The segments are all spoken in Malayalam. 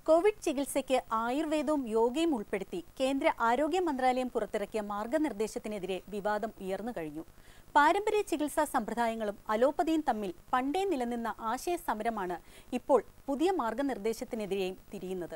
കോവിഡ് ചികിത്സയ്ക്ക് ആയുർവേദവും യോഗയും ഉൾപ്പെടുത്തി കേന്ദ്ര ആരോഗ്യ മന്ത്രാലയം പുറത്തിറക്കിയ മാർഗനിർദ്ദേശത്തിനെതിരെ വിവാദം ഉയർന്നു കഴിഞ്ഞു പാരമ്പര്യ ചികിത്സാ സമ്പ്രദായങ്ങളും അലോപ്പതിയും തമ്മിൽ പണ്ടേ നിലനിന്ന ആശയ സമരമാണ് ഇപ്പോൾ പുതിയ മാർഗനിർദ്ദേശത്തിനെതിരെയും തിരിയുന്നത്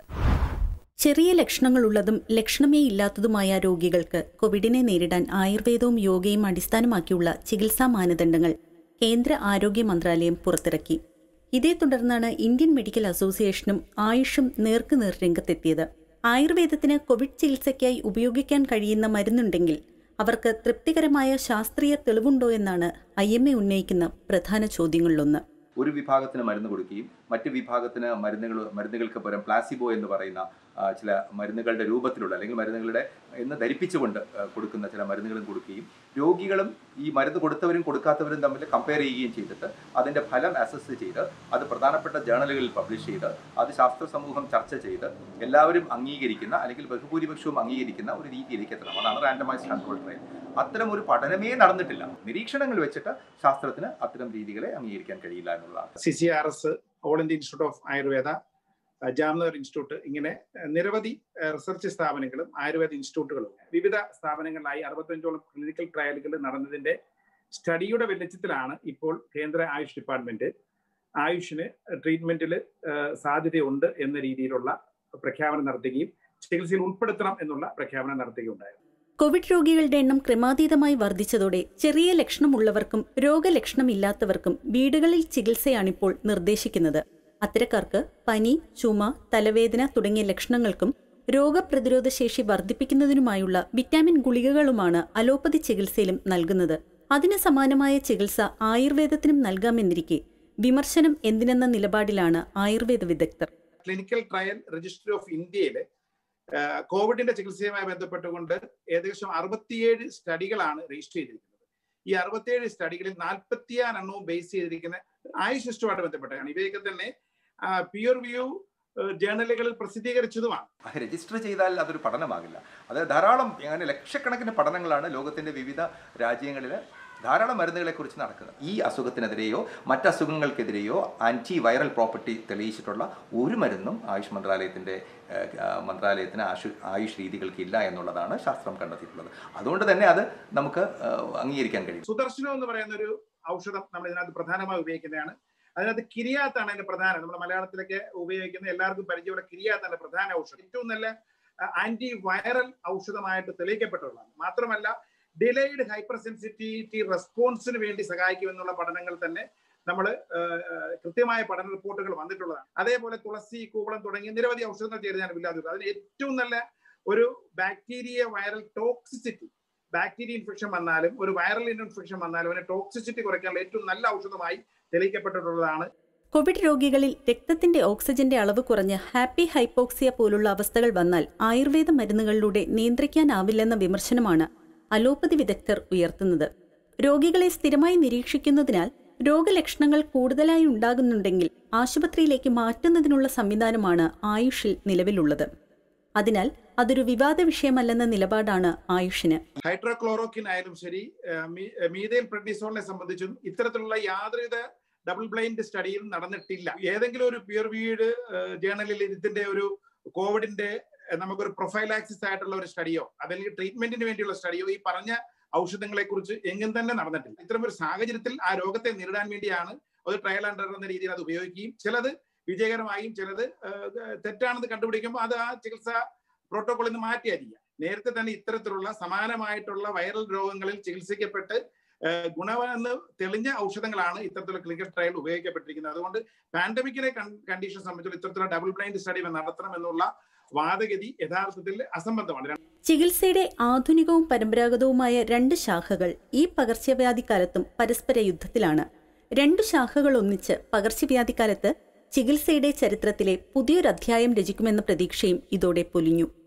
ചെറിയ ലക്ഷണങ്ങളുള്ളതും ലക്ഷണമേ ഇല്ലാത്തതുമായ രോഗികൾക്ക് കോവിഡിനെ നേരിടാൻ ആയുർവേദവും യോഗയും അടിസ്ഥാനമാക്കിയുള്ള ചികിത്സാ മാനദണ്ഡങ്ങൾ കേന്ദ്ര ആരോഗ്യ മന്ത്രാലയം പുറത്തിറക്കി ഇതേ തുടർന്നാണ് ഇന്ത്യൻ മെഡിക്കൽ അസോസിയേഷനും ആയുഷും നേർക്കുനേർ രംഗത്തെത്തിയത് ആയുർവേദത്തിന് കോവിഡ് ചികിത്സയ്ക്കായി ഉപയോഗിക്കാൻ കഴിയുന്ന മരുന്നുണ്ടെങ്കിൽ അവർക്ക് തൃപ്തികരമായ ശാസ്ത്രീയ തെളിവുണ്ടോ എന്നാണ് ഐ എം എ ഉന്നയിക്കുന്ന പ്രധാന ചോദ്യങ്ങളിലൊന്ന് ഒരു വിഭാഗത്തിന് മരുന്ന് കൊടുക്കുകയും മറ്റു വിഭാഗത്തിന് മരുന്നുകൾ മരുന്നുകൾക്ക് പകരം പ്ലാസിബോ എന്ന് പറയുന്ന ആ, ചില മരുന്നുകളുടെ രൂപത്തിലുള്ള അല്ലെങ്കിൽ മരുന്നുകളുടെ എന്ന് ധരിപ്പിച്ചുകൊണ്ട് ആ, കൊടുക്കുന്ന ചില മരുന്നുകളും കൊടുക്കുകയും രോഗികളും ഈ മരുന്ന് കൊടുത്തവരും കൊടുക്കാത്തവരും തമ്മിൽ കമ്പയർ ചെയ്യുകയും ചെയ്തിട്ട് അതിൻ്റെ ഫലം അസസ് ചെയ്ത് അത് പ്രധാനപ്പെട്ട ജേണലുകളിൽ പബ്ലിഷ് ചെയ്ത് അത് ശാസ്ത്ര സമൂഹം ചർച്ച ചെയ്ത് എല്ലാവരും അംഗീകരിക്കുന്ന അല്ലെങ്കിൽ ബഹുഭൂരിപക്ഷവും അംഗീകരിക്കുന്ന ഒരു രീതിയിലേക്ക് എത്തണം അതാണ് റാൻഡമൈസ് കൺട്രോൾ ട്രയൽ അത്തരം ഒരു പഠനമേ നടന്നിട്ടില്ല നിരീക്ഷണങ്ങൾ വെച്ചിട്ട് ശാസ്ത്രത്തിന് അത്തരം രീതികളെ അംഗീകരിക്കാൻ കഴിയില്ല എന്നുള്ളതാണ് C C R S all India institute of Ayurveda uh Jamnagar institute ഇങ്ങനെ അഹ് നിരവധി അഹ് റിസർച്ച് സ്ഥാപനങ്ങളും ആയുർവേദ ഇൻസ്റ്റിറ്റ്യൂട്ടുകളും വിവിധ സ്ഥാപനങ്ങളിലായി അറുപത്തഞ്ചോളം ക്ലിനിക്കൽ ട്രയലുകൾ നടന്നതിന്റെ സ്റ്റഡിയുടെ വെളിച്ചത്തിലാണ് ഇപ്പോൾ കേന്ദ്ര ആയുഷ് ഡിപ്പാർട്ട്മെന്റ് ആയുഷിന് ട്രീറ്റ്മെന്റിൽ സാധ്യതയുണ്ട് എന്ന രീതിയിലുള്ള പ്രഖ്യാപനം നടത്തുകയും ചികിത്സയിൽ ഉൾപ്പെടുത്തണം എന്നുള്ള പ്രഖ്യാപനം നടത്തുകയുണ്ടായത് കോവിഡ് രോഗികളുടെ എണ്ണം ക്രമാതീതമായി വർദ്ധിച്ചതോടെ ചെറിയ ലക്ഷണമുള്ളവർക്കും രോഗലക്ഷണമില്ലാത്തവർക്കും വീടുകളിൽ ചികിത്സയാണിപ്പോൾ നിർദ്ദേശിക്കുന്നത് അത്തരക്കാർക്ക് പനി ചുമ തലവേദന തുടങ്ങിയ ലക്ഷണങ്ങൾക്കും രോഗപ്രതിരോധ ശേഷി വർദ്ധിപ്പിക്കുന്നതിനുമായുള്ള വിറ്റാമിൻ ഗുളികകളുമാണ് അലോപ്പതി ചികിത്സയിലും നൽകുന്നത് അതിന് സമാനമായ ചികിത്സ ആയുർവേദത്തിനും നൽകാമെന്നിരിക്കെ വിമർശനം എന്തിനെന്ന നിലപാടിലാണ് ആയുർവേദ വിദഗ്ധർ ക്ലിനിക്കൽ ട്രയൽ രജിസ്ട്രി ഓഫ് ഇന്ത്യയിൽ കോവിഡിന്റെ ചികിത്സയുമായി ബന്ധപ്പെട്ടുകൊണ്ട് ഏകദേശം അറുപത്തിയേഴ് സ്റ്റഡികളാണ് രജിസ്റ്റർ ചെയ്തിരിക്കുന്നത് ഈ അറുപത്തിയേഴ് സ്റ്റഡികളിൽ നാൽപ്പത്തിയാറ് എണ്ണവും ബേസ് ചെയ്തിരിക്കുന്ന ആയുഷ് സിസ്റ്റവുമായിട്ട് ബന്ധപ്പെട്ടാണ് ഇവയൊക്കെ തന്നെ പിയർ വ്യൂ ജേണലുകളിൽ പ്രസിദ്ധീകരിച്ചതുമാണ് അത് രജിസ്റ്റർ ചെയ്താൽ അതൊരു പഠനമാകില്ല അത് ധാരാളം അങ്ങനെ ലക്ഷക്കണക്കിന് പഠനങ്ങളാണ് ലോകത്തിൻ്റെ വിവിധ രാജ്യങ്ങളിൽ ധാരാളം മരുന്നുകളെക്കുറിച്ച് നടക്കുന്നത് ഈ അസുഖത്തിനെതിരെയോ മറ്റ് അസുഖങ്ങൾക്കെതിരെയോ ആൻറ്റി വൈറൽ പ്രോപ്പർട്ടി തെളിയിച്ചിട്ടുള്ള ഒരു മരുന്നും ആയുഷ് മന്ത്രാലയത്തിൻ്റെ ഏഹ്, ആ, മന്ത്രാലയത്തിന് ആശു ആയുഷ് രീതികൾക്ക് ഇല്ല എന്നുള്ളതാണ് ശാസ്ത്രം കണ്ടെത്തിയിട്ടുള്ളത് അതുകൊണ്ട് തന്നെ അത് നമുക്ക് ഏഹ്, അംഗീകരിക്കാൻ കഴിയും സുദർശനം എന്ന് പറയുന്ന ഒരു ഔഷധം നമ്മൾ ഇതിനകത്ത് പ്രധാനമായി ഉപയോഗിക്കുന്നതാണ് അതിനകത്ത് കിരിയാത്താണ് അതിന്റെ പ്രധാനം നമ്മുടെ മലയാളത്തിലൊക്കെ ഉപയോഗിക്കുന്ന എല്ലാവർക്കും പരിചയമുള്ള കിരിയാത്താണ് പ്രധാന ഔഷധം ഏറ്റവും നല്ല ആന്റി വൈറൽ ഔഷധമായിട്ട് തെളിയിക്കപ്പെട്ടുള്ളതാണ് മാത്രമല്ല ഡിലേഡ് ഹൈപ്പർ സെൻസിറ്റിവിറ്റി റെസ്പോൺസിന് വേണ്ടി സഹായിക്കുമെന്നുള്ള പഠനങ്ങൾ തന്നെ നമ്മൾ കൃത്യമായ പഠന റിപ്പോർട്ടുകൾ വന്നിട്ടുള്ളതാണ് അതേപോലെ തുളസി കൂവളം തുടങ്ങിയ നിരവധി ഔഷധങ്ങൾ ചെയ്ത് ഞാൻ ഇല്ലാതെ അതിന് ഏറ്റവും നല്ല ഒരു bacteria viral toxicity bacteria infection വന്നാലും ഒരു വൈറൽ ഇൻഫെക്ഷൻ വന്നാലും അതിന് ടോക്സിസിറ്റി കുറയ്ക്കാനുള്ള ഏറ്റവും നല്ല ഔഷധമായി തെളിയിക്കപ്പെട്ടിട്ടുള്ളതാണ് കോവിഡ് രോഗികളിൽ രക്തത്തിന്റെ ഓക്സിജന്റെ അളവ് കുറഞ്ഞ് ഹാപ്പി ഹൈപ്പോക്സിയ പോലുള്ള അവസ്ഥകൾ വന്നാൽ ആയുർവേദ മരുന്നുകളിലൂടെ നിയന്ത്രിക്കാനാവില്ലെന്ന വിമർശനമാണ് അലോപ്പതി വിദഗ്ധർ ഉയർത്തുന്നത് രോഗികളെ സ്ഥിരമായി നിരീക്ഷിക്കുന്നതിനാൽ രോഗലക്ഷണങ്ങൾ കൂടുതലായി ഉണ്ടാകുന്നുണ്ടെങ്കിൽ ആശുപത്രിയിലേക്ക് മാറ്റുന്നതിനുള്ള സംവിധാനമാണ് ആയുഷിൽ നിലവിലുള്ളത് അതിനാൽ അതൊരു വിവാദ വിഷയമല്ലെന്ന നിലപാടാണ് ആയുഷിന് ഹൈഡ്രോക്ലോറോക്കിൻ ആയാലും ശരി മീതയിൽ പ്രഡിസോളിനെ സംബന്ധിച്ചും ഇത്തരത്തിലുള്ള യാതൊരുവിധ ഡബിൾ ബ്ലൈൻഡ് സ്റ്റഡിയും നടന്നിട്ടില്ല ഏതെങ്കിലും ഒരു പിയർ വീഡ് ജേണലിൽ ഇതിന്റെ ഒരു കോവിഡിന്റെ ഏഹ്, നമുക്കൊരു പ്രൊഫൈലാക്സിസ് ആയിട്ടുള്ള ഒരു സ്റ്റഡിയോ അതല്ലെങ്കിൽ ട്രീറ്റ്മെന്റിന് വേണ്ടിയുള്ള സ്റ്റഡിയോ ഈ പറഞ്ഞ ഔഷധങ്ങളെ കുറിച്ച് എങ്ങും തന്നെ നടന്നിട്ടില്ല ഇത്തരം ഒരു സാഹചര്യത്തിൽ ആ രോഗത്തെ നേരിടാൻ വേണ്ടിയാണ് ഒരു ട്രയൽ ആൻഡ് എറർ എന്ന രീതിയിൽ അത് ഉപയോഗിക്കുകയും ചിലത് വിജയകരമായും ചിലത് ഏഹ്, തെറ്റാണെന്ന് കണ്ടുപിടിക്കുമ്പോൾ അത് ആ ചികിത്സാ പ്രോട്ടോകോളിൽ നിന്ന് മാറ്റിയായിരിക്കുക നേരത്തെ തന്നെ ഇത്തരത്തിലുള്ള സമാനമായിട്ടുള്ള വൈറൽ രോഗങ്ങളിൽ ചികിത്സിക്കപ്പെട്ട് ഏഹ്, ഗുണമെന്ന് തെളിഞ്ഞ ഔഷധങ്ങളാണ് ഇത്തരത്തിലുള്ള ക്ലിനിക്കൽ ട്രയൽ ഉപയോഗിക്കപ്പെട്ടിരിക്കുന്നത് അതുകൊണ്ട് പാൻഡമിക്കിനെ കണ്ടീഷൻ സംബന്ധിച്ചുള്ള ഇത്തരത്തിലുള്ള ഡബിൾ ബ്ലൈൻഡ് സ്റ്റഡി നടത്തണം എന്നുള്ള വാദഗതി യഥാർത്ഥത്തിൽ അസംബന്ധമാണ് ചികിത്സയുടെ ആധുനികവും പരമ്പരാഗതവുമായ രണ്ട് ശാഖകൾ ഈ പകർച്ചവ്യാധിക്കാലത്തും പരസ്പര യുദ്ധത്തിലാണ് രണ്ടു ശാഖകൾ ഒന്നിച്ച് പകർച്ചവ്യാധിക്കാലത്ത് ചികിത്സയുടെ ചരിത്രത്തിലെ പുതിയൊരധ്യായം രചിക്കുമെന്ന പ്രതീക്ഷയും ഇതോടെ പൊലിഞ്ഞു